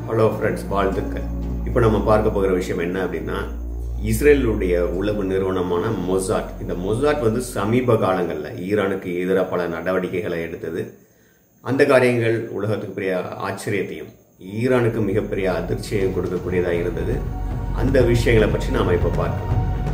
hello friends வாழ்த்துக்கள் இப்போ நம்ம பார்க்க போகிற விஷயம் என்ன அப்படின்னா இஸ்ரேலுடைய உளவு நிறுவனமான மொசாட் இந்த மொசாட் வந்து சமீப காலங்களில் ஈரானுக்கு எதிராக பல நடவடிக்கைகளை எடுத்தது அந்த காரியங்கள் உலகத்துக்கு பெரிய ஆச்சரியத்தையும் ஈரானுக்கு மிகப்பெரிய அதிர்ச்சியையும் கொடுக்கக்கூடியதாக இருந்தது அந்த விஷயங்களை பற்றி நாம் இப்போ பார்க்கலாம்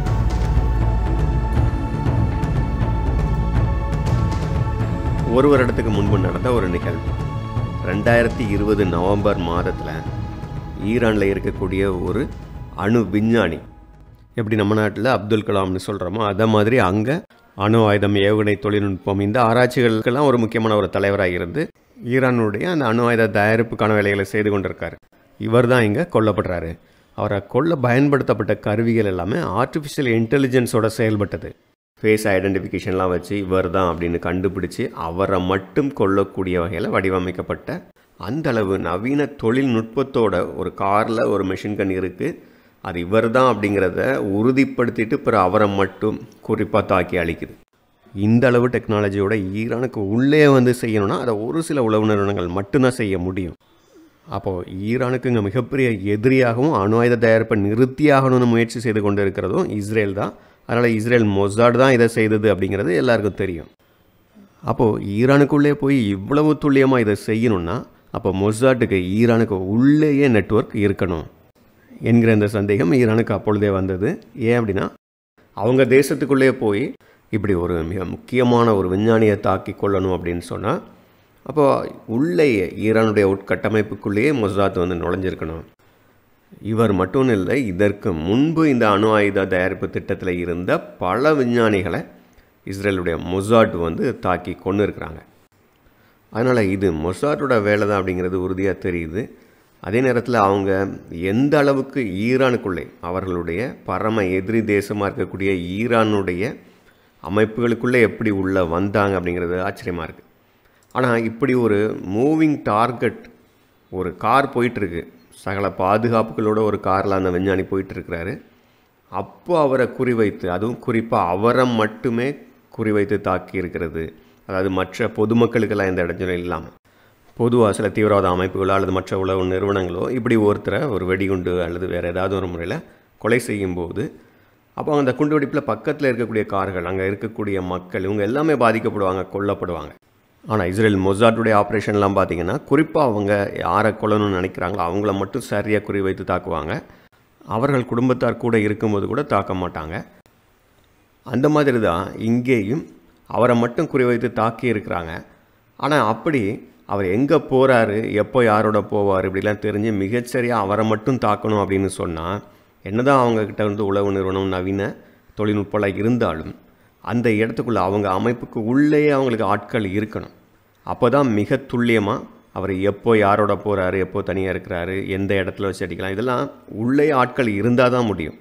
ஒரு வருடத்துக்கு முன்பு நடந்த ஒரு நிகழ்வு ரெண்டாயிரத்தி இருபது நவம்பர் மாதத்தில் ஈரானில் இருக்கக்கூடிய ஒரு அணு விஞ்ஞானி எப்படி நம்ம நாட்டில் அப்துல் கலாம்னு சொல்கிறோமோ அதை மாதிரி அங்கே அணு ஆயுதம் ஏவுகணை தொழில்நுட்பம் இந்த ஆராய்ச்சிகளுக்கெல்லாம் ஒரு முக்கியமான ஒரு தலைவராக இருந்து ஈரானுடைய அந்த அணு ஆயுத தயாரிப்புக்கான வேலைகளை செய்து கொண்டிருக்காரு இவர் தான் இங்கே கொல்லப்படுறாரு அவரை கொல்ல பயன்படுத்தப்பட்ட கருவிகள் எல்லாமே ஆர்டிஃபிஷியல் இன்டெலிஜென்ஸோட செயல்பட்டது ஃபேஸ் ஐடென்டிஃபிகேஷன்லாம் வச்சு இவர் தான் அப்படின்னு கண்டுபிடிச்சு அவரை மட்டும் கொல்லக்கூடிய வகையில் வடிவமைக்கப்பட்ட அந்த அளவு நவீன தொழில்நுட்பத்தோட ஒரு காரில் ஒரு மெஷின் கன் இருக்குது அது இவர் தான் அப்படிங்கிறத உறுதிப்படுத்திட்டு பிறகு அவரை மட்டும் குறிப்பாக தாக்கி அழிக்குது இந்த அளவு டெக்னாலஜியோட ஈரானுக்கு உள்ளே வந்து செய்யணும்னா அதை ஒரு சில உளவு நிறுவனங்கள் மட்டும்தான் செய்ய முடியும் அப்போது ஈரானுக்கு இங்கே மிகப்பெரிய எதிரியாகவும் அணு ஆயுத தயாரிப்பை நிறுத்தியாகணும்னு முயற்சி செய்து கொண்டு இருக்கிறதும் இஸ்ரேல் தான் அதனால் இஸ்ரேல் மொசாட் தான் இதை செய்தது அப்படிங்கிறது எல்லாருக்கும் தெரியும் அப்போது ஈரானுக்குள்ளே போய் இவ்வளவு துல்லியமாக இதை செய்யணும்னா அப்போ மொசாட்டுக்கு ஈரானுக்கு உள்ளேயே நெட்வொர்க் இருக்கணும் என்கிற இந்த சந்தேகம் ஈரானுக்கு அப்பொழுதே வந்தது ஏன் அப்படின்னா அவங்க தேசத்துக்குள்ளே போய் இப்படி ஒரு மிக முக்கியமான ஒரு விஞ்ஞானியை தாக்கி கொள்ளணும் அப்படின்னு சொன்னால் அப்போது உள்ளேயே ஈரானுடைய உட்கட்டமைப்புக்குள்ளேயே மொசாத் வந்து நுழைஞ்சிருக்கணும் இவர் மட்டும் இல்லை இதற்கு முன்பு இந்த அணு ஆயுத தயாரிப்பு திட்டத்தில் இருந்த பல விஞ்ஞானிகளை இஸ்ரேலுடைய மொசாட் வந்து தாக்கி கொண்டு இருக்கிறாங்க அதனால் இது மொசாட்டோட வேலை தான் அப்படிங்கிறது உறுதியாக தெரியுது அதே நேரத்தில் அவங்க எந்த அளவுக்கு ஈரானுக்குள்ளே அவர்களுடைய பரம எதிரி தேசமாக இருக்கக்கூடிய ஈரானுடைய அமைப்புகளுக்குள்ளே எப்படி உள்ளே வந்தாங்க அப்படிங்கிறது ஆச்சரியமாக இருக்குது ஆனால் இப்படி ஒரு மூவிங் டார்கெட் ஒரு கார் போயிட்டுருக்கு சகல பாதுகாப்புகளோட ஒரு காரில் அந்த விஞ்ஞானி போயிட்டுருக்கிறாரு அப்போ அவரை குறிவைத்து அதுவும் குறிப்பாக அவரை மட்டுமே குறிவைத்து தாக்கி இருக்கிறது அதாவது மற்ற பொதுமக்களுக்கெல்லாம் எந்த இடஞ்சலும் இல்லாமல் பொதுவாக சில தீவிரவாத அமைப்புகளோ அல்லது மற்ற உளவு நிறுவனங்களோ இப்படி ஒருத்தரை ஒரு வெடிகுண்டு அல்லது வேறு ஏதாவது ஒரு முறையில் கொலை செய்யும்போது அப்போ அந்த குண்டுவெடிப்பில் பக்கத்தில் இருக்கக்கூடிய கார்கள் அங்கே இருக்கக்கூடிய மக்கள் இவங்க எல்லாமே பாதிக்கப்படுவாங்க கொல்லப்படுவாங்க ஆனால் இஸ்ரேல் மொசாட்டுடைய ஆப்ரேஷன்லாம் பார்த்தீங்கன்னா குறிப்பாக அவங்க யாரை கொல்லணும்னு நினைக்கிறாங்களோ அவங்கள மட்டும் சரியாக குறிவைத்து தாக்குவாங்க அவர்கள் குடும்பத்தார் கூட இருக்கும்போது கூட தாக்க மாட்டாங்க அந்த மாதிரி தான் இங்கேயும் அவரை மட்டும் குறிவைத்து தாக்கி இருக்கிறாங்க ஆனால் அப்படி அவர் எங்கே போகிறாரு எப்போ யாரோட போவார் இப்படிலாம் தெரிஞ்சு மிகச்சரியாக அவரை மட்டும் தாக்கணும் அப்படின்னு சொன்னால் என்னதான் அவங்கக்கிட்ட வந்து உளவு நிறுவனம் நவீன தொழில்நுட்பம்லாம் இருந்தாலும் அந்த இடத்துக்குள்ளே அவங்க அமைப்புக்கு உள்ளேயே அவங்களுக்கு ஆட்கள் இருக்கணும் அப்போ தான் மிக துல்லியமாக அவர் எப்போ யாரோட போகிறாரு எப்போ தனியாக இருக்கிறாரு எந்த இடத்துல வச்சு அடிக்கலாம் இதெல்லாம் உள்ளே ஆட்கள் இருந்தால் தான் முடியும்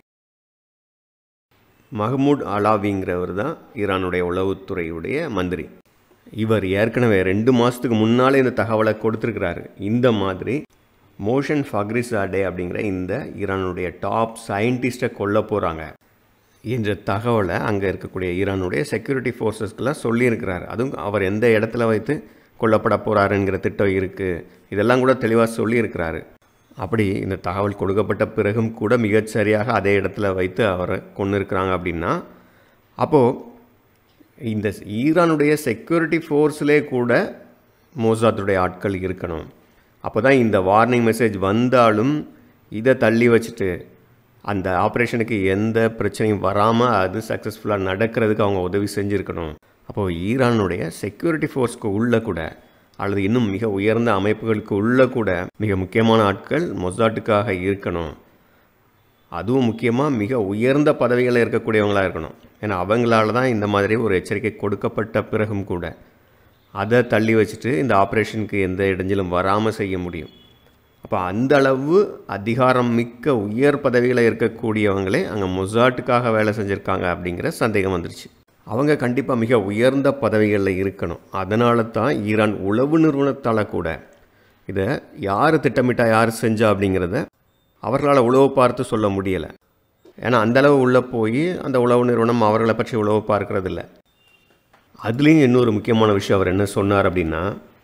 மஹமூட் அலாவிங்கிறவர் தான் ஈரானுடைய உளவுத்துறையுடைய மந்திரி இவர் ஏற்கனவே ரெண்டு மாதத்துக்கு முன்னாலே இந்த தகவலை கொடுத்துருக்கிறாரு இந்த மாதிரி மோஷன் ஃபக்ரிசாடே அப்படிங்கிற இந்த ஈரானுடைய டாப் சயின்டிஸ்ட்டை கொல்ல போகிறாங்க என்ற தகவலை அங்கே இருக்கக்கூடிய ஈரானுடைய செக்யூரிட்டி ஃபோர்ஸஸ்க்கெல்லாம் சொல்லியிருக்கிறார் அதுவும் அவர் எந்த இடத்துல வைத்து கொல்லப்பட போகிறாருங்கிற திட்டம் இருக்குது இதெல்லாம் கூட தெளிவாக சொல்லியிருக்கிறாரு அப்படி இந்த தகவல் கொடுக்கப்பட்ட பிறகும் கூட மிகச்சரியாக அதே இடத்துல வைத்து அவரை கொண்டு இருக்கிறாங்க அப்படின்னா அப்போது இந்த ஈரானுடைய செக்யூரிட்டி ஃபோர்ஸ்லே கூட மோசாத்துடைய ஆட்கள் இருக்கணும் அப்போ தான் இந்த வார்னிங் மெசேஜ் வந்தாலும் இதை தள்ளி வச்சுட்டு அந்த ஆப்ரேஷனுக்கு எந்த பிரச்சனையும் வராமல் அது சக்ஸஸ்ஃபுல்லாக நடக்கிறதுக்கு அவங்க உதவி செஞ்சுருக்கணும் அப்போது ஈரானுடைய செக்யூரிட்டி ஃபோர்ஸ்க்கு உள்ள கூட அல்லது இன்னும் மிக உயர்ந்த அமைப்புகளுக்கு உள்ள கூட மிக முக்கியமான ஆட்கள் மொசாட்டுக்காக இருக்கணும் அதுவும் முக்கியமாக மிக உயர்ந்த பதவிகளில் இருக்கக்கூடியவங்களாக இருக்கணும் ஏன்னா அவங்களால தான் இந்த மாதிரி ஒரு எச்சரிக்கை கொடுக்கப்பட்ட பிறகும் கூட அதை தள்ளி வச்சுட்டு இந்த ஆப்ரேஷனுக்கு எந்த இடைஞ்சலும் வராமல் செய்ய முடியும் அப்போ அந்த அளவு அதிகாரம் மிக்க உயர் பதவியில் இருக்கக்கூடியவங்களே அங்கே மொசாட்டுக்காக வேலை செஞ்சுருக்காங்க அப்படிங்கிற சந்தேகம் வந்துருச்சு அவங்க கண்டிப்பாக மிக உயர்ந்த பதவிகளில் இருக்கணும் அதனால தான் ஈரான் உளவு நிறுவனத்தால் கூட இதை யார் திட்டமிட்டா யார் செஞ்சா அப்படிங்கிறத அவர்களால் உளவு பார்த்து சொல்ல முடியலை ஏன்னா அந்தளவு உள்ளே போய் அந்த உளவு நிறுவனம் அவர்களை பற்றி உளவு பார்க்கறதில்ல அதுலேயும் இன்னொரு முக்கியமான விஷயம் அவர் என்ன சொன்னார் அப்படின்னா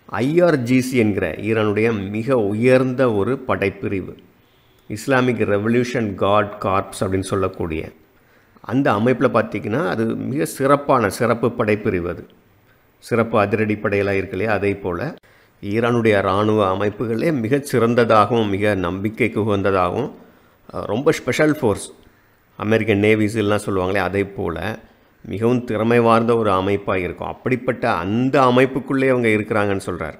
ஐஆர்ஜிசி என்கிற ஈரானுடைய மிக உயர்ந்த ஒரு படைப்பிரிவு இஸ்லாமிக் ரெவல்யூஷன் காட் கார்ப்ஸ் அப்படின்னு சொல்லக்கூடிய அந்த அமைப்பில் பார்த்திங்கன்னா அது மிக சிறப்பான சிறப்பு படைப்பிரிவு அது சிறப்பு அதிரடி படையெல்லாம் இருக்கு இல்லையா அதே போல் ஈரானுடைய இராணுவ அமைப்புகளே மிகச் சிறந்ததாகவும் மிக நம்பிக்கைக்கு உகந்ததாகவும் அஹ், ரொம்ப ஸ்பெஷல் ஃபோர்ஸ் அமெரிக்கன் நேவிஸ்லாம் சொல்லுவாங்களே அதே போல் மிகவும் திறமை வாய்ந்த ஒரு அமைப்பாக இருக்கும் அப்படிப்பட்ட அந்த அமைப்புக்குள்ளே அவங்க இருக்கிறாங்கன்னு சொல்கிறார்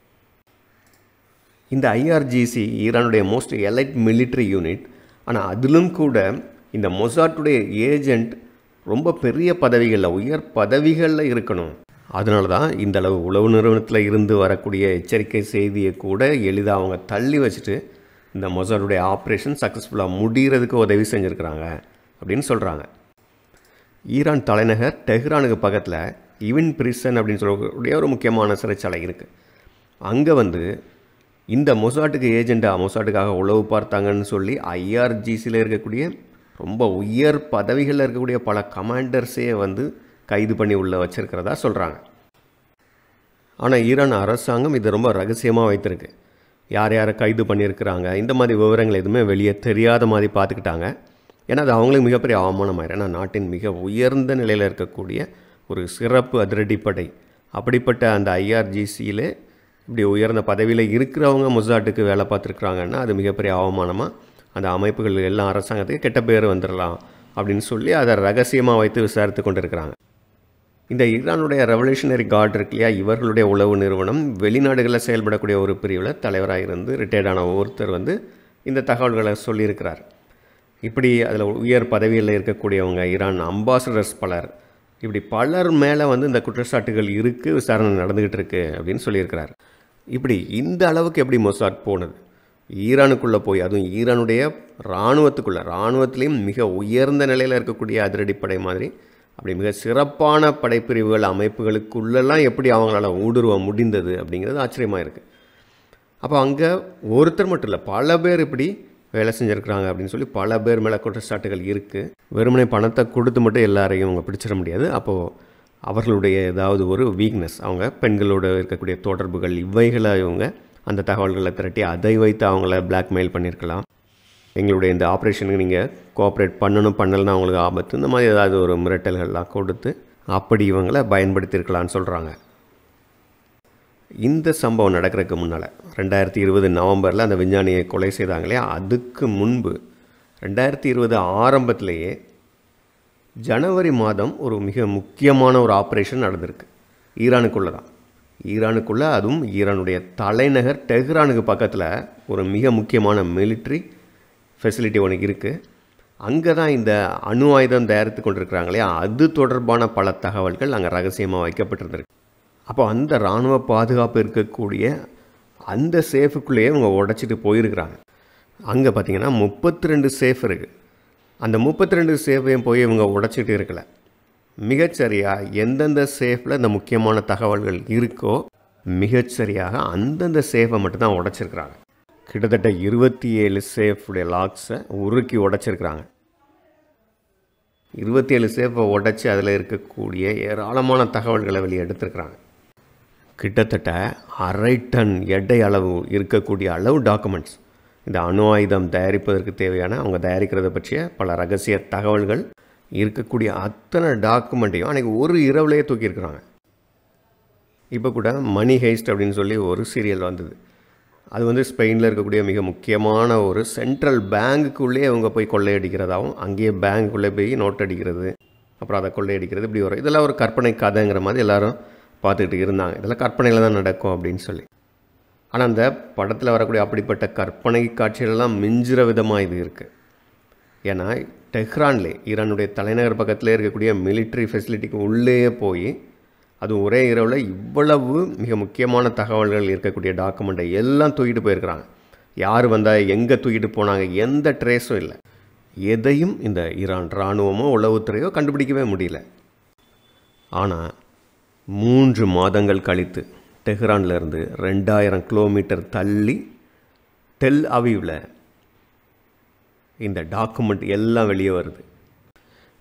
இந்த ஐஆர்ஜிசி ஈரானுடைய மோஸ்ட் எலைட் military யூனிட் ஆனால் அதிலும் கூட இந்த மொசாட்டுடைய ஏஜெண்ட் ரொம்ப பெரிய பதவிகளில் உயர் பதவிகளில் இருக்கணும் அதனால தான் இந்த அளவு உளவு நிறுவனத்தில் இருந்து வரக்கூடிய எச்சரிக்கை செய்தியை கூட எளிதாக அவங்க தள்ளி வச்சுட்டு இந்த மொசாட்டுடைய ஆப்ரேஷன் சக்ஸஸ்ஃபுல்லாக முடிகிறதுக்கு உதவி செஞ்சுருக்கிறாங்க அப்படின்னு சொல்கிறாங்க ஈரான் தலைநகர் டெஹ்ரானுக்கு பக்கத்தில் இவின் பிரிசன் அப்படின்னு சொல்லக்கூடிய ஒரு முக்கியமான சிறைச்சாலை இருக்குது அங்கே வந்து இந்த மொசாட்டுக்கு ஏஜெண்டாக மொசாட்டுக்காக உளவு பார்த்தாங்கன்னு சொல்லி ஐஆர்ஜிசியில் இருக்கக்கூடிய ரொம்ப உயர் பதவிகளில் இருக்கக்கூடிய பல கமாண்டர்ஸே வந்து கைது பண்ணி உள்ளே வச்சிருக்கிறதா சொல்கிறாங்க ஆனால் ஈரான் அரசாங்கம் இதை ரொம்ப ரகசியமாக வைத்திருக்கு யார் யாரை கைது பண்ணியிருக்கிறாங்க இந்த மாதிரி விவரங்கள் எதுவுமே வெளியே தெரியாத மாதிரி பார்த்துக்கிட்டாங்க ஏன்னா அது அவங்களுக்கு மிகப்பெரிய அவமானமாயிரும் ஏன்னா நாட்டின் மிக உயர்ந்த நிலையில் இருக்கக்கூடிய ஒரு சிறப்பு அதிரடிப்படை அப்படிப்பட்ட அந்த ஐஆர்ஜிசியில் இப்படி உயர்ந்த பதவியில் இருக்கிறவங்க மொசாட்டுக்கு வேலை பார்த்துருக்குறாங்கன்னா அது மிகப்பெரிய அவமானமாக அந்த அமைப்புகள் எல்லாம் அரசாங்கத்துக்கு கெட்ட பேர் வந்துடலாம் அப்படின்னு சொல்லி அதை ரகசியமாக வைத்து விசாரித்து கொண்டு இருக்கிறாங்க இந்த ஈரானுடைய ரெவல்யூஷனரி கார்டு இருக்கு இல்லையா இவர்களுடைய உளவு நிறுவனம் வெளிநாடுகளில் செயல்படக்கூடிய ஒரு பிரிவில் தலைவராக இருந்து ரிட்டையர்டான ஒருத்தர் வந்து இந்த தகவல்களை சொல்லியிருக்கிறார் இப்படி அதில் உயர் பதவியில் இருக்கக்கூடியவங்க ஈரான் அம்பாசடர்ஸ் பலர் இப்படி பலர் மேலே வந்து இந்த குற்றச்சாட்டுகள் இருக்குது விசாரணை நடந்துக்கிட்டு இருக்கு அப்படின்னு சொல்லியிருக்கிறார் இப்படி இந்த அளவுக்கு எப்படி மொசாட் போனது ஈரானுக்குள்ளே போய் அதுவும் ஈரானுடைய இராணுவத்துக்குள்ளே இராணுவத்திலையும் மிக உயர்ந்த நிலையில் இருக்கக்கூடிய அதிரடிப்படை மாதிரி அப்படி மிக சிறப்பான படைப்பிரிவுகள் அமைப்புகளுக்குள்ளெல்லாம் எப்படி அவங்களால ஊடுருவ முடிந்தது அப்படிங்கிறது ஆச்சரியமாக இருக்குது அப்போ அங்கே ஒருத்தர் மட்டும் இல்லை பல பேர் இப்படி வேலை செஞ்சுருக்கிறாங்க அப்படின்னு சொல்லி பல பேர் மேலே குற்றச்சாட்டுகள் இருக்குது வெறுமனே பணத்தை கொடுத்து மட்டும் எல்லாரையும் அவங்க பிடிச்சிட முடியாது அப்போது அவர்களுடைய ஏதாவது ஒரு வீக்னஸ் அவங்க பெண்களோடு இருக்கக்கூடிய தொடர்புகள் இவைகளை இவங்க அந்த தகவல்களை திரட்டி அதை வைத்து அவங்கள blackmail பண்ணியிருக்கலாம் எங்களுடைய இந்த ஆப்ரேஷனுக்கு நீங்கள் கோஆப்ரேட் பண்ணணும் பண்ணலைன்னா அவங்களுக்கு ஆபத்து இந்த மாதிரி ஏதாவது ஒரு மிரட்டல்கள்லாம் கொடுத்து அப்படி இவங்களை பயன்படுத்தியிருக்கலாம்னு சொல்கிறாங்க இந்த சம்பவம் நடக்கிறதுக்கு முன்னால் ரெண்டாயிரத்தி இருபது நவம்பரில் அந்த விஞ்ஞானியை கொலை செய்தாங்களே அதுக்கு முன்பு ரெண்டாயிரத்தி இருபது ஆரம்பத்திலேயே ஜனவரி மாதம் ஒரு மிக முக்கியமான ஒரு ஆப்ரேஷன் நடந்திருக்கு ஈரானுக்குள்ளே தான் ஈரானுக்குள்ளே அதுவும் ஈரானுடைய தலைநகர் டெஹ்ரானுக்கு பக்கத்தில் ஒரு மிக முக்கியமான military ஃபெசிலிட்டி ஒன்று இருக்குது அங்கே தான் இந்த அணு ஆயுதம் தயாரித்து கொண்டிருக்கிறாங்களே அது தொடர்பான பல தகவல்கள் அங்கே ரகசியமாக வைக்கப்பட்டிருந்திருக்கு அப்போ அந்த இராணுவ பாதுகாப்பு இருக்கக்கூடிய அந்த சேஃபுக்குள்ளேயே அவங்க உடைச்சிட்டு போயிருக்கிறாங்க அங்கே பார்த்தீங்கன்னா முப்பத்தி ரெண்டு சேஃப் இருக்குது அந்த முப்பத்தி ரெண்டு சேஃபையும் போய் இவங்க உடைச்சிட்டு இருக்கல மிகச்சரியாக எந்தெந்த சேஃபில் இந்த முக்கியமான தகவல்கள் இருக்கோ மிகச்சரியாக அந்தந்த சேஃபை மட்டும்தான் உடைச்சிருக்கிறாங்க கிட்டத்தட்ட இருபத்தி ஏழு சேஃபுடைய லாக்ஸை உருக்கி உடைச்சிருக்கிறாங்க இருபத்தி ஏழு சேஃபை உடைச்சி அதில் இருக்கக்கூடிய ஏராளமான தகவல்களை வெளியே எடுத்திருக்கிறாங்க கிட்டத்தட்ட அரை டன் எடை அளவு இருக்கக்கூடிய அளவு டாக்குமெண்ட்ஸ் இந்த அணு ஆயுதம் தயாரிப்பதற்கு தேவையான அவங்க தயாரிக்கிறத பற்றிய பல ரகசிய தகவல்கள் இருக்கக்கூடிய அத்தனை டாக்குமெண்ட்டையும் அன்றைக்கி ஒரு இரவுலேயே தூக்கியிருக்கிறாங்க இப்போ கூட மணி ஹெய்ஸ்ட் அப்படின்னு சொல்லி ஒரு சீரியல் வந்தது அது வந்து ஸ்பெயினில் இருக்கக்கூடிய மிக முக்கியமான ஒரு சென்ட்ரல் பேங்க்குள்ளேயே அவங்க போய் கொள்ளையடிக்கிறதாகவும் அங்கேயே பேங்க்குள்ளே போய் நோட் அடிக்கிறது அப்புறம் அதை கொள்ளையடிக்கிறது இப்படி வரும் இதெல்லாம் ஒரு கற்பனை கதைங்கிற மாதிரி எல்லாரும் பார்த்துக்கிட்டு இருந்தாங்க இதெல்லாம் கற்பனையில் தான் நடக்கும் அப்படின்னு சொல்லி ஆனால் அந்த படத்தில் வரக்கூடிய அப்படிப்பட்ட கற்பனை காட்சிகளெல்லாம் மிஞ்சுற விதமாக இது இருக்குது ஏன்னா டெஹ்ரான்லே ஈரானுடைய தலைநகர் பக்கத்தில் இருக்கக்கூடிய military ஃபெசிலிட்டிக்கு உள்ளேயே போய் அது ஒரே இரவில் இவ்வளவு மிக முக்கியமான தகவல்கள் இருக்கக்கூடிய டாக்குமெண்ட்டை எல்லாம் தூக்கிட்டு போயிருக்கிறாங்க யார் வந்தால் எங்கே தூக்கிட்டு போனாங்க எந்த ட்ரேஸும் இல்லை எதையும் இந்த ஈரான் இராணுவமோ உளவுத்துறையோ கண்டுபிடிக்கவே முடியல ஆனால் மூன்று மாதங்கள் கழித்து டெஹ்ரான்ல இருந்து ரெண்டாயிரம் கிலோமீட்டர் தள்ளி டெல் அவீவில் இந்த டாக்குமெண்ட் எல்லாம் வெளியே வருது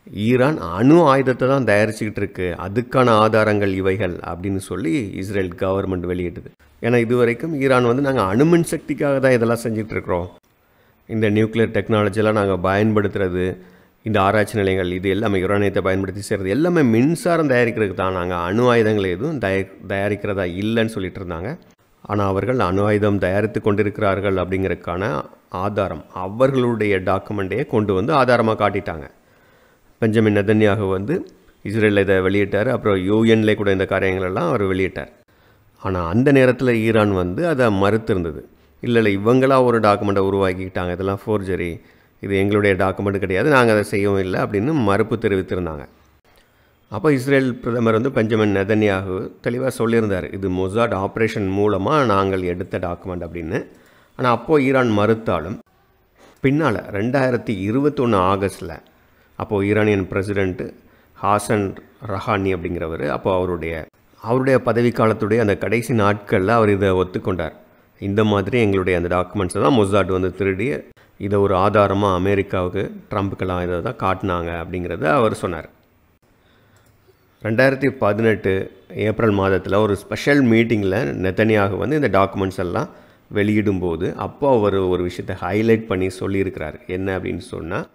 ஈரான் அணு ஆயுதத்தை தான் தயாரிச்சுக்கிட்டு இருக்கு அதுக்கான ஆதாரங்கள் இவைகள் அப்படின்னு சொல்லி இஸ்ரேல் கவர்மெண்ட் வெளியிட்டது ஏன்னா இது வரைக்கும் ஈரான் வந்து நாங்கள் அணுமின் சக்திக்காக தான் இதெல்லாம் செஞ்சுட்டு இருக்கிறோம் இந்த நியூக்ளியர் டெக்னாலஜிலாம் நாங்கள் பயன்படுத்துறது இந்த ஆராய்ச்சி நிலையங்கள் இது எல்லாமே யுரேனியத்தை பயன்படுத்தி செய்கிறது எல்லாமே மின்சாரம் தயாரிக்கிறதுக்கு தான் நாங்கள் அணு ஆயுதங்கள் எதுவும் தய தயாரிக்கிறதா இல்லைன்னு சொல்லிட்டு இருந்தாங்க ஆனால் அவர்கள் அணு ஆயுதம் தயாரித்து கொண்டிருக்கிறார்கள் அப்படிங்கிறதுக்கான ஆதாரம் அவர்களுடைய டாக்குமெண்ட்டையே கொண்டு வந்து ஆதாரமாக காட்டிட்டாங்க பெஞ்சமின் நெதன்யாகு வந்து இஸ்ரேலில் இதை வெளியிட்டார் அப்புறம் யூஎன்ல கூட இந்த காரியங்களெல்லாம் அவர் வெளியிட்டார் ஆனால் அந்த நேரத்தில் ஈரான் வந்து அதை மறுத்திருந்தது இல்லை இல்லை இவங்களா ஒரு டாக்குமெண்ட்டை உருவாக்கிக்கிட்டாங்க இதெல்லாம் ஃபோர்ஜரி இது எங்களுடைய டாக்குமெண்ட் கிடையாது நாங்கள் அதை செய்யவும் இல்லை அப்படின்னு மறுப்பு தெரிவித்திருந்தாங்க அப்போ இஸ்ரேல் பிரதமர் வந்து பெஞ்சமின் நெதன்யாகு தெளிவாக சொல்லியிருந்தார் இது மொசாட் ஆப்ரேஷன் மூலமாக நாங்கள் எடுத்த டாக்குமெண்ட் அப்படின்னு ஆனால் அப்போது ஈரான் மறுத்தாலும் பின்னால் ரெண்டாயிரத்தி இருபத்தொன்று ஆகஸ்டில் அப்போது ஈரானியன் பிரசிடெண்ட்டு ஹாசன் ரஹானி அப்படிங்கிறவர் அப்போ அவருடைய அவருடைய பதவி காலத்துடைய அந்த கடைசி நாட்களில் அவர் இதை ஒத்துக்கொண்டார் இந்த மாதிரி எங்களுடைய அந்த டாக்குமெண்ட்ஸை தான் மொசாட் வந்து திருடி இதை ஒரு ஆதாரமாக அமெரிக்காவுக்கு ட்ரம்ப்புக்கெல்லாம் இதை தான் காட்டினாங்க அப்படிங்கிறத அவர் சொன்னார் ரெண்டாயிரத்தி பதினெட்டு ஏப்ரல் மாதத்தில் ஒரு ஸ்பெஷல் மீட்டிங்கில் நெத்தனியாக வந்து இந்த டாக்குமெண்ட்ஸ் எல்லாம் வெளியிடும்போது அப்போ அவர் ஒரு விஷயத்தை ஹைலைட் பண்ணி சொல்லியிருக்கிறார் என்ன அப்படின்னு சொன்னால்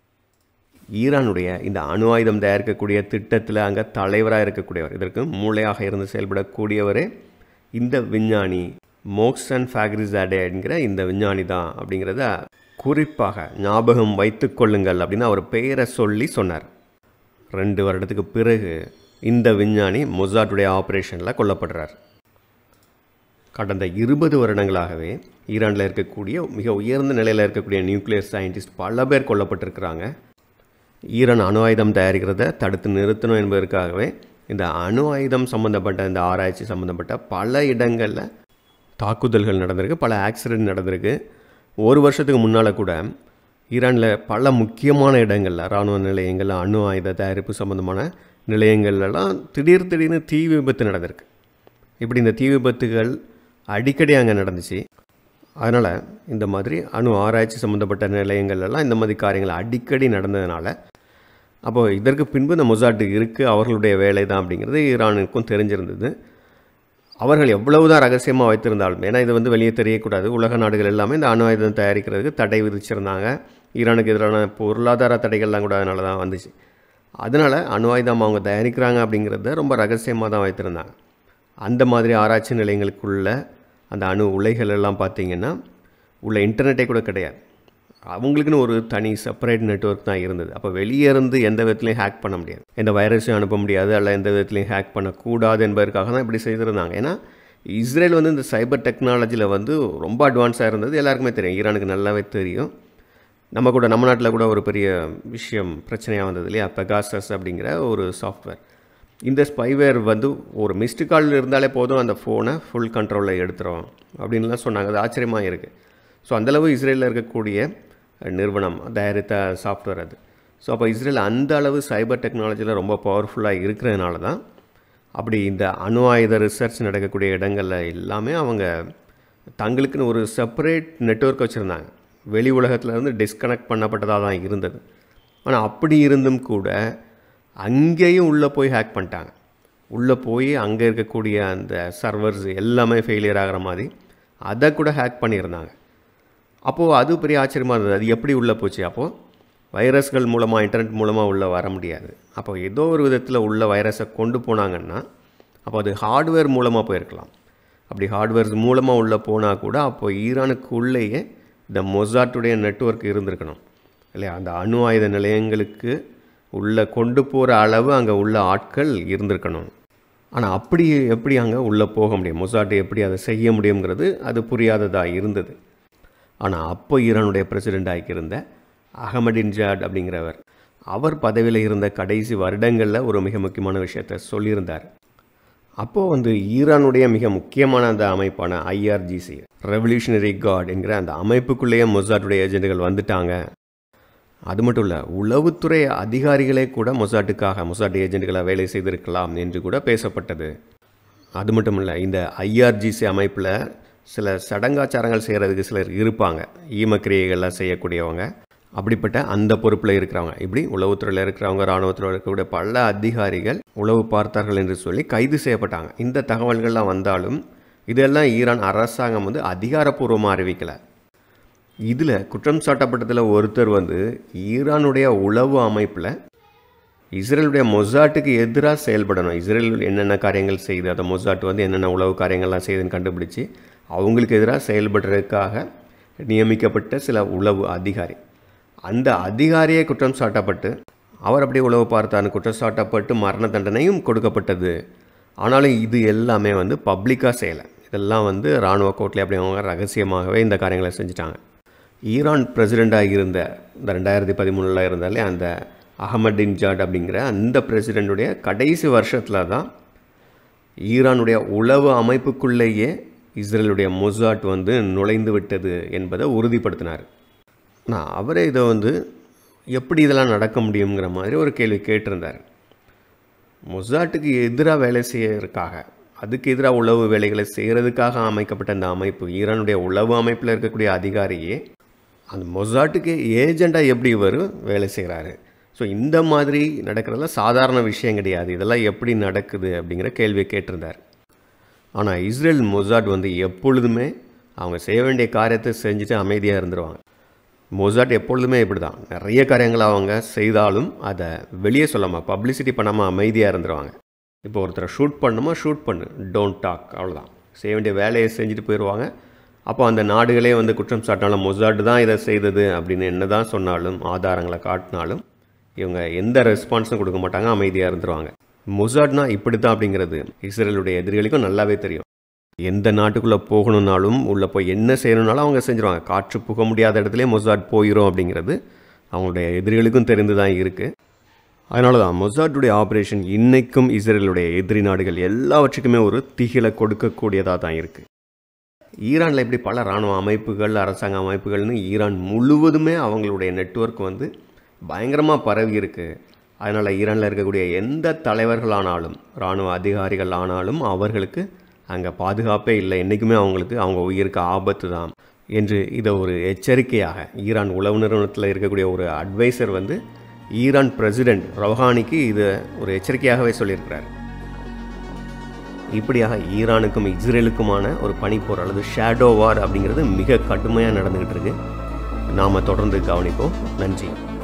ஈரானுடைய இந்த அணு ஆயுதம் தயாரிக்கக்கூடிய திட்டத்தில் அங்கே தலைவராக இருக்கக்கூடியவர் இதற்கு மூளையாக இருந்து செயல்படக்கூடியவரே இந்த விஞ்ஞானி மோக்சன் ஃபேக்ரிசாடே என்கிற இந்த விஞ்ஞானி தான் அப்படிங்கிறத குறிப்பாக ஞாபகம் வைத்து கொள்ளுங்கள் அப்படின்னு அவர் பெயரை சொல்லி சொன்னார் ரெண்டு வருடத்துக்கு பிறகு இந்த விஞ்ஞானி மொசாட்டுடைய ஆப்ரேஷனில் கொல்லப்படுறார் கடந்த இருபது வருடங்களாகவே ஈரானில் இருக்கக்கூடிய மிக உயர்ந்த நிலையில் இருக்கக்கூடிய நியூக்ளியர் சயின்டிஸ்ட் பல பேர் கொல்லப்பட்டிருக்கிறாங்க ஈரான் அணு ஆயுதம் தயாரிக்கிறத தடுத்து நிறுத்தணும் என்பதற்காகவே இந்த அணு ஆயுதம் சம்மந்தப்பட்ட இந்த ஆராய்ச்சி சம்மந்தப்பட்ட பல இடங்களில் தாக்குதல்கள் நடந்திருக்கு பல ஆக்சிடென்ட் நடந்திருக்கு ஒரு வருஷத்துக்கு முன்னால் கூட ஈரானில் பல முக்கியமான இடங்களில் இராணுவ நிலையங்கள் அணு ஆயுத தயாரிப்பு சம்மந்தமான நிலையங்கள்லாம் திடீர் திடீர்னு தீ விபத்து நடந்திருக்கு இப்படி இந்த தீ விபத்துகள் அடிக்கடி அங்கே நடந்துச்சு அதனால் இந்த மாதிரி அணு ஆராய்ச்சி சம்மந்தப்பட்ட நிலையங்கள்லாம் இந்த மாதிரி காரியங்கள் அடிக்கடி நடந்ததுனால அப்போது இதற்கு பின்பு இந்த மொசாட்டு இருக்குது அவர்களுடைய வேலை தான் அப்படிங்கிறது ஈரானுக்கும் தெரிஞ்சிருந்தது அவர்கள் எவ்வளவுதான் ரகசியமாக வைத்திருந்தாலும் ஏன்னா இது வந்து வெளியே தெரியக்கூடாது உலக நாடுகள் எல்லாமே இந்த அணு ஆயுதம் தயாரிக்கிறதுக்கு தடை விதிச்சிருந்தாங்க ஈரானுக்கு எதிரான பொருளாதார தடைகள்லாம் கூட அதனால தான் வந்துச்சு அதனால் அணு ஆயுதம் அவங்க தயாரிக்கிறாங்க அப்படிங்கிறத ரொம்ப ரகசியமாக தான் வைத்திருந்தாங்க அந்த மாதிரி ஆராய்ச்சி நிலையங்களுக்குள்ள அந்த அணு உலைகள் எல்லாம் பார்த்தீங்கன்னா உள்ள இன்டர்நெட்டே கூட கிடையாது அவங்களுக்குன்னு ஒரு தனி செப்பரேட் நெட்ஒர்க் தான் இருந்தது அப்போ வெளியே இருந்து எந்த விதத்துலையும் ஹேக் பண்ண முடியாது எந்த வைரஸையும் அனுப்ப முடியாது அல்ல எந்த விதத்துலையும் ஹேக் பண்ணக்கூடாது என்பதற்காக தான் இப்படி செய்திருந்தாங்க ஏன்னா இஸ்ரேல் வந்து இந்த சைபர் டெக்னாலஜியில் வந்து ரொம்ப அட்வான்ஸாக இருந்தது எல்லாருக்குமே தெரியும் ஈரானுக்கு நல்லாவே தெரியும் நம்ம கூட நம்ம நாட்டில் கூட ஒரு பெரிய விஷயம் பிரச்சனையாக வந்தது இல்லையா பெகாசஸ் அப்படிங்கிற ஒரு சாஃப்ட்வேர் இந்த ஸ்பைவேர் வந்து ஒரு மிஸ்டு கால் இருந்தாலே போதும் அந்த ஃபோனை ஃபுல் கண்ட்ரோலில் எடுத்துரும் அப்படின்லாம் சொன்னாங்க அது ஆச்சரியமாக இருக்குது ஸோ அந்தளவு இஸ்ரேலில் இருக்கக்கூடிய நிறுவனம் தயாரித்த சாஃப்ட்வேர் அது ஸோ அப்போ இஸ்ரேல் அந்த அளவு சைபர் டெக்னாலஜியில் ரொம்ப பவர்ஃபுல்லாக இருக்கிறதுனால தான் அப்படி இந்த அணு ஆயுத ரிசர்ச் நடக்கக்கூடிய இடங்களில் எல்லாமே அவங்க தங்களுக்குன்னு ஒரு செப்பரேட் நெட்ஒர்க் வச்சுருந்தாங்க வெளி உலகத்துலேருந்து டிஸ்கனெக்ட் பண்ணப்பட்டதாக தான் இருந்தது ஆனால் அப்படி இருந்தும் கூட அங்கேயும் உள்ளே போய் ஹேக் பண்ணிட்டாங்க உள்ளே போய் அங்கே இருக்கக்கூடிய அந்த சர்வர்ஸ் எல்லாமே ஃபெயிலியர் ஆகிற மாதிரி அதை கூட ஹேக் பண்ணியிருந்தாங்க அப்போது அது பெரிய ஆச்சரியமாக இருந்தது அது எப்படி உள்ளே போச்சு அப்போது வைரஸ்கள் மூலமாக இன்டர்நெட் மூலமாக உள்ளே வர முடியாது அப்போ ஏதோ ஒரு விதத்தில் உள்ள வைரஸை கொண்டு போனாங்கன்னா அப்போ அது ஹார்ட்வேர் மூலமாக போயிருக்கலாம் அப்படி ஹார்ட்வேர்ஸ் மூலமாக உள்ளே போனால் கூட அப்போ ஈரானுக்கு உள்ளேயே இந்த மொசாட்டுடைய நெட்ஒர்க் இருந்திருக்கணும் இல்லையா அந்த அணு ஆயுத நிலையங்களுக்கு உள்ளே கொண்டு போகிற அளவு அங்கே உள்ள ஆட்கள் இருந்திருக்கணும் ஆனால் அப்படி எப்படி அங்கே உள்ளே போக முடியும் மொசாட்டு எப்படி அதை செய்ய முடியுங்கிறது அது புரியாததாக இருந்தது ஆனால் அப்போ ஈரானுடைய பிரசிடெண்ட் ஆகியிருந்த அகமடின்ஜாட் அப்படிங்கிறவர் அவர் பதவியில் இருந்த கடைசி வருடங்களில் ஒரு மிக முக்கியமான விஷயத்த சொல்லியிருந்தார் அப்போது வந்து ஈரானுடைய மிக முக்கியமான அந்த அமைப்பான ஐஆர்ஜிசி ரெவல்யூஷனரி காட் என்கிற அந்த அமைப்புக்குள்ளேயே மொசாட்டுடைய ஏஜென்ட்டுகள் வந்துட்டாங்க அது மட்டும் இல்லை உளவுத்துறை அதிகாரிகளே கூட மொசாட்டுக்காக மொசாட் ஏஜென்ட்டுகளாக வேலை செய்திருக்கலாம் என்று கூட பேசப்பட்டது அது மட்டும் இல்லை இந்த ஐஆர்ஜிசி அமைப்பில் சில சடங்காச்சாரங்கள் செய்கிறதுக்கு சிலர் இருப்பாங்க ஈமக்கிரியைகள்லாம் செய்யக்கூடியவங்க அப்படிப்பட்ட அந்த பொறுப்பில் இருக்கிறவங்க இப்படி உளவுத்துறையில் இருக்கிறவங்க இராணுவத்தில் இருக்கக்கூடிய பல அதிகாரிகள் உளவு பார்த்தார்கள் என்று சொல்லி கைது செய்யப்பட்டாங்க இந்த தகவல்கள்லாம் வந்தாலும் இதெல்லாம் ஈரான் அரசாங்கம் வந்து அதிகாரப்பூர்வமாக அறிவிக்கலை இதில் குற்றம் சாட்டப்பட்டதில் ஒருத்தர் வந்து ஈரானுடைய உளவு அமைப்பில் இஸ்ரேலுடைய மொசாட்டுக்கு எதிராக செயல்படணும் இஸ்ரேல் என்னென்ன காரியங்கள் செய்யுது அந்த மொசாட் வந்து என்னென்ன உளவு காரியங்கள்லாம் செய்யுதுன்னு கண்டுபிடிச்சி அவங்களுக்கு எதிராக செயல்படுறதுக்காக நியமிக்கப்பட்ட சில உளவு அதிகாரி அந்த அதிகாரியே குற்றம் சாட்டப்பட்டு அவர் அப்படியே உளவு பார்த்தான்னு குற்றம் சாட்டப்பட்டு மரண தண்டனையும் கொடுக்கப்பட்டது ஆனாலும் இது எல்லாமே வந்து பப்ளிக்காக செய்யலை இதெல்லாம் வந்து இராணுவ கோர்ட்லேயே அப்படி அவங்க ரகசியமாகவே இந்த காரியங்களை செஞ்சுட்டாங்க ஈரான் பிரசிடெண்ட்டாக இருந்த இந்த ரெண்டாயிரத்தி பதிமூணில் இருந்தாலே அந்த அகமதின்ஜாட் அப்படிங்கிற அந்த பிரசிடெண்ட்டுடைய கடைசி வருஷத்தில் தான் ஈரானுடைய உளவு அமைப்புக்குள்ளேயே இஸ்ரேலுடைய மொசாட் வந்து நுழைந்து விட்டது என்பதை உறுதிப்படுத்தினார் நான் அவரே இதை வந்து எப்படி இதெல்லாம் நடக்க முடியுங்கிற மாதிரி ஒரு கேள்வி கேட்டிருந்தார் மொசாட்டுக்கு எதிராக வேலை செய்யறதுக்காக அதுக்கு எதிராக உளவு வேலைகளை செய்கிறதுக்காக அமைக்கப்பட்ட இந்த அமைப்பு ஈரானுடைய உளவு அமைப்பில் இருக்கக்கூடிய அதிகாரியே அந்த மொசாட்டுக்கு ஏஜெண்டாக எப்படி இவர் வேலை செய்கிறாரு ஸோ இந்த மாதிரி நடக்கிறதெல்லாம் சாதாரண விஷயம் கிடையாது இதெல்லாம் எப்படி நடக்குது அப்படிங்கிற கேள்வியை கேட்டிருந்தார் ஆனால் இஸ்ரேல் மொசாட் வந்து எப்பொழுதுமே அவங்க செய்ய வேண்டிய காரியத்தை செஞ்சுட்டு அமைதியாக இருந்துருவாங்க மொசாட் எப்பொழுதுமே இப்படி தான் நிறைய காரியங்களை அவங்க செய்தாலும் அதை வெளியே சொல்லாமல் பப்ளிசிட்டி பண்ணாமல் அமைதியாக இருந்துருவாங்க இப்போ ஒருத்தரை ஷூட் பண்ணுமா ஷூட் பண்ணு டோன்ட் டாக் அவ்வளோதான் செய்ய வேண்டிய வேலையை செஞ்சுட்டு போயிடுவாங்க அப்போ அந்த நாடுகளே வந்து குற்றம் சாட்டினாலும் மொசாட் தான் இதை செய்தது அப்படின்னு என்ன தான் சொன்னாலும் ஆதாரங்களை காட்டினாலும் இவங்க எந்த ரெஸ்பான்ஸும் கொடுக்க மாட்டாங்க அமைதியாக இருந்துருவாங்க மொசாட்னா இப்படி தான் அப்படிங்கிறது இஸ்ரேலுடைய எதிரிகளுக்கும் நல்லாவே தெரியும் எந்த நாட்டுக்குள்ளே போகணுன்னாலும் உள்ளே போய் என்ன செய்யணுன்னாலும் அவங்க செஞ்சுருவாங்க காற்று புக முடியாத இடத்துலேயே மொசாட் போயிடும் அப்படிங்கிறது அவங்களுடைய எதிரிகளுக்கும் தெரிந்து தான் இருக்குது அதனால தான் மொசாட்டுடைய ஆப்ரேஷன் இன்றைக்கும் இஸ்ரேலுடைய எதிரி நாடுகள் எல்லாவற்றுக்குமே ஒரு திகிலை கொடுக்கக்கூடியதாக தான் இருக்குது ஈரானில் இப்படி பல இராணுவ அமைப்புகள் அரசாங்க அமைப்புகள்னு ஈரான் முழுவதுமே அவங்களுடைய நெட்வொர்க் வந்து பயங்கரமாக பரவி இருக்குது அதனால் ஈரானில் இருக்கக்கூடிய எந்த தலைவர்களானாலும் இராணுவ அதிகாரிகள் ஆனாலும் அவர்களுக்கு அங்கே பாதுகாப்பே இல்லை என்றைக்குமே அவங்களுக்கு அவங்க உயிருக்கு ஆபத்து தான் என்று இதை ஒரு எச்சரிக்கையாக ஈரான் உளவு நிறுவனத்தில் இருக்கக்கூடிய ஒரு அட்வைசர் வந்து ஈரான் பிரசிடெண்ட் ரவ்ஹானிக்கு இதை ஒரு எச்சரிக்கையாகவே சொல்லியிருக்கிறார் இப்படியாக ஈரானுக்கும் இஸ்ரேலுக்குமான ஒரு பனிப்போர் அல்லது ஷேடோ வார் அப்படிங்கிறது மிக கடுமையாக நடந்துக்கிட்டு இருக்கு நாம் தொடர்ந்து கவனிப்போம் நன்றி